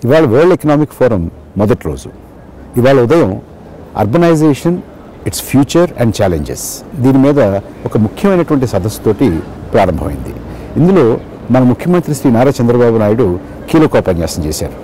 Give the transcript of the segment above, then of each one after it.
ఇవాళ world economic forum మొదటి రోజు ఇవాళ ఉదయం urbanization its future and challenges దీని మీద ఒక ముఖ్యమైనటువంటి సదస్సుతోటి ప్రారంభమైంది ఇందులో మన ముఖ్యమంత్రి శ్రీ నారా చంద్రబాబు నాయుడు కీలకోపన్యాసం చేశారు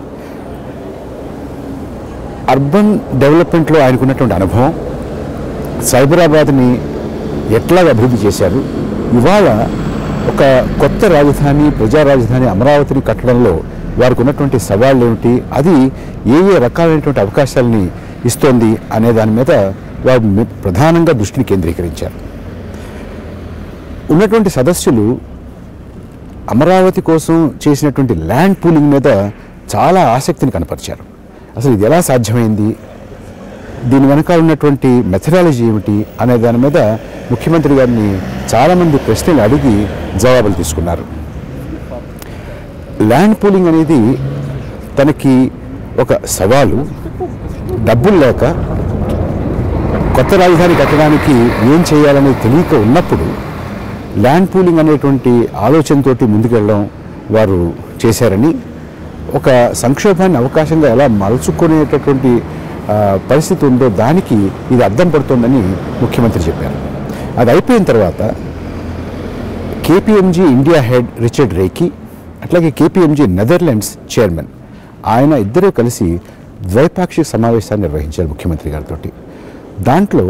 అర్బన్ డెవలప్మెంట్లో ఆయనకున్నటువంటి అనుభవం సైబరాబాద్ని ఎట్లాగ అభివృద్ధి చేశారు ఇవాళ ఒక కొత్త రాజధాని ప్రజా రాజధాని అమరావతిని కట్టడంలో వారికి ఉన్నటువంటి సవాళ్ళు ఏమిటి అది ఏ ఏ రకాలైనటువంటి అవకాశాలని ఇస్తోంది అనే దాని మీద వారు మి- ప్రధానంగా దృష్టిని కేంద్రీకరించారు ఉన్నటువంటి సదస్సులు అమరావతి కోసం చేసినటువంటి ల్యాండ్ పూలింగ్ మీద చాలా ఆసక్తిని కనపరిచారు అసలు ఇది ఎలా సాధ్యమైంది దీని వెనకాల ఉన్నటువంటి మెథడాలజీ ఏమిటి అనే దాని మీద ముఖ్యమంత్రి గారిని చాలామంది ప్రశ్నలు అడిగి జవాబులు తీసుకున్నారు ల్యాండ్ పూలింగ్ అనేది తనకి ఒక సవాలు డబ్బులు లేక కొత్త రాజధాని కట్టడానికి ఏం చేయాలనేది తెలియక ఉన్నప్పుడు ల్యాండ్ పూలింగ్ అనేటువంటి ఆలోచనతోటి ముందుకెళ్ళడం వారు చేశారని ఒక సంక్షోభాన్ని అవకాశంగా ఎలా మలుచుకునేటటువంటి ఆ, పరిస్థితి ఉందో దానికి ఇది అర్థం పడుతోందని ముఖ్యమంత్రి చెప్పారు అది అయిపోయిన తర్వాత KPMG India head Richard Rekhi అట్లాగే కేపీఎంజీ నెదర్లాండ్స్ చైర్మన్ ఆయన ఇద్దరూ కలిసి ద్వైపాక్షిక సమావేశాన్ని నిర్వహించారు ముఖ్యమంత్రి గారితో దాంట్లో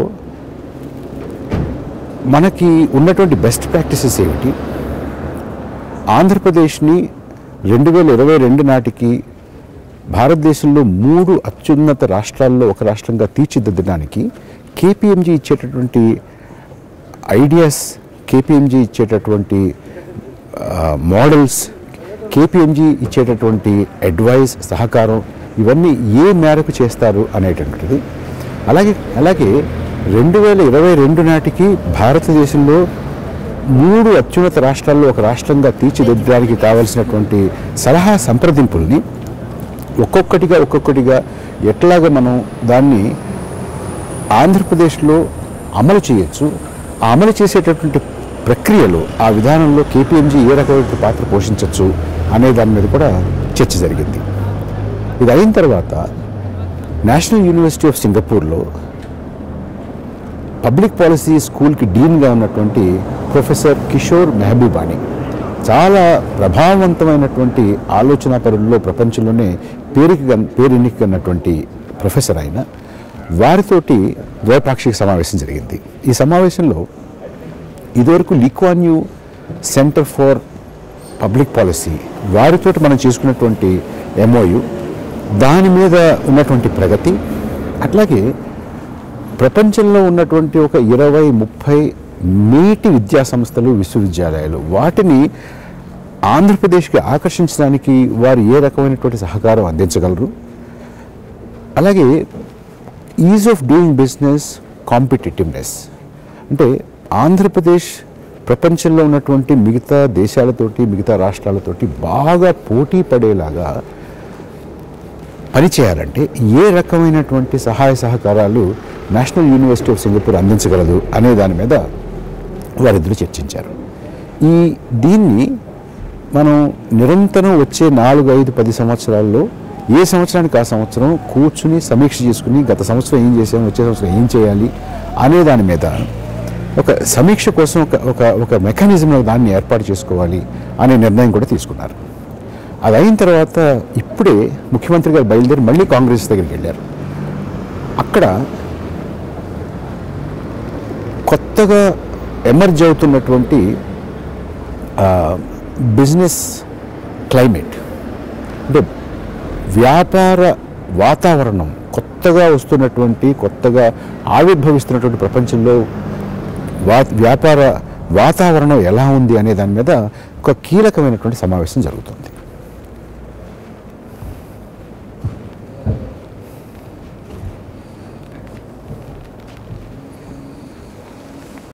మనకి ఉన్నటువంటి బెస్ట్ ప్రాక్టీసెస్ ఏమిటి ఆంధ్రప్రదేశ్ని రెండు వేల ఇరవై రెండు నాటికి భారతదేశంలో మూడు అత్యున్నత రాష్ట్రాల్లో ఒక రాష్ట్రంగా తీర్చిదిద్దడానికి కేపీఎంజీ ఇచ్చేటటువంటి ఐడియాస్ కేపీఎంజీ ఇచ్చేటటువంటి మోడల్స్ కేపీఎంజీ ఇచ్చేటటువంటి అడ్వైస్ సహకారం ఇవన్నీ ఏ మేరకు చేస్తారు అనేటువంటిది అలాగే అలాగే రెండు వేల ఇరవై రెండు నాటికి భారతదేశంలో మూడు అత్యున్నత రాష్ట్రాల్లో ఒక రాష్ట్రంగా తీర్చిదిద్దడానికి కావలసినటువంటి సలహా సంప్రదింపుల్ని ఒక్కొక్కటిగా ఒక్కొక్కటిగా ఎట్లాగ మనం దాన్ని ఆంధ్రప్రదేశ్లో అమలు చేయొచ్చు ఆ అమలు చేసేటటువంటి ప్రక్రియలో ఆ విధానంలో కేపీఎంజీ ఏ రకమైన పాత్ర పోషించవచ్చు అనే దాని మీద కూడా చర్చ జరిగింది ఇది అయిన తర్వాత నేషనల్ యూనివర్సిటీ ఆఫ్ సింగపూర్లో పబ్లిక్ పాలసీ స్కూల్కి డీన్గా ఉన్నటువంటి ప్రొఫెసర్ కిషోర్ మెహబూబాని చాలా ప్రభావవంతమైనటువంటి ఆలోచన పరుల్లో ప్రపంచంలోనే పేరుకి గన్- పేరెన్నికన్నటువంటి ప్రొఫెసర్ ఆయన వారితోటి ద్వైపాక్షిక సమావేశం జరిగింది ఈ సమావేశంలో ఇదివరకు Lee Kuan Yew centre for public policy వారితో మనం చేసుకున్నటువంటి ఎంఓయు దాని మీద ఉన్నటువంటి ప్రగతి అట్లాగే ప్రపంచంలో ఉన్నటువంటి ఒక ఇరవై ముప్పై నీటి విద్యా సంస్థలు విశ్వవిద్యాలయాలు వాటిని ఆంధ్రప్రదేశ్కి ఆకర్షించడానికి వారు ఏ రకమైనటువంటి సహకారం అందించగలరు అలాగే ease of doing business competitiveness అంటే ఆంధ్రప్రదేశ్ ప్రపంచంలో ఉన్నటువంటి మిగతా దేశాలతోటి మిగతా రాష్ట్రాలతోటి బాగా పోటీ పడేలాగా పనిచేయాలంటే ఏ రకమైనటువంటి సహాయ సహకారాలు నేషనల్ యూనివర్సిటీ ఆఫ్ సింగపూర్ అందించగలదు అనే దాని మీద వారిద్దరు చర్చించారు ఈ దీన్ని మనం నిరంతరం వచ్చే నాలుగు ఐదు పది సంవత్సరాల్లో ఏ సంవత్సరానికి ఆ సంవత్సరం కూర్చుని సమీక్ష చేసుకుని గత సంవత్సరం ఏం చేసాం వచ్చే సంవత్సరం ఏం చేయాలి అనే దాని మీద ఒక సమీక్ష కోసం ఒక ఒక ఒక మెకానిజం దాన్ని ఏర్పాటు చేసుకోవాలి అనే నిర్ణయం కూడా తీసుకున్నారు అది అయిన తర్వాత ఇప్పుడే ముఖ్యమంత్రి గారు బయలుదేరి మళ్ళీ కాంగ్రెస్ దగ్గరికి వెళ్ళారు అక్కడ కొత్తగా ఎమర్జ్ అవుతున్నటువంటి బిజినెస్ క్లైమేట్ అంటే వ్యాపార వాతావరణం కొత్తగా వస్తున్నటువంటి కొత్తగా ఆవిర్భవిస్తున్నటువంటి ప్రపంచంలో వా వ్యాపార వాతావరణం ఎలా ఉంది అనే దాని మీద ఒక కీలకమైనటువంటి సమావేశం జరుగుతుంది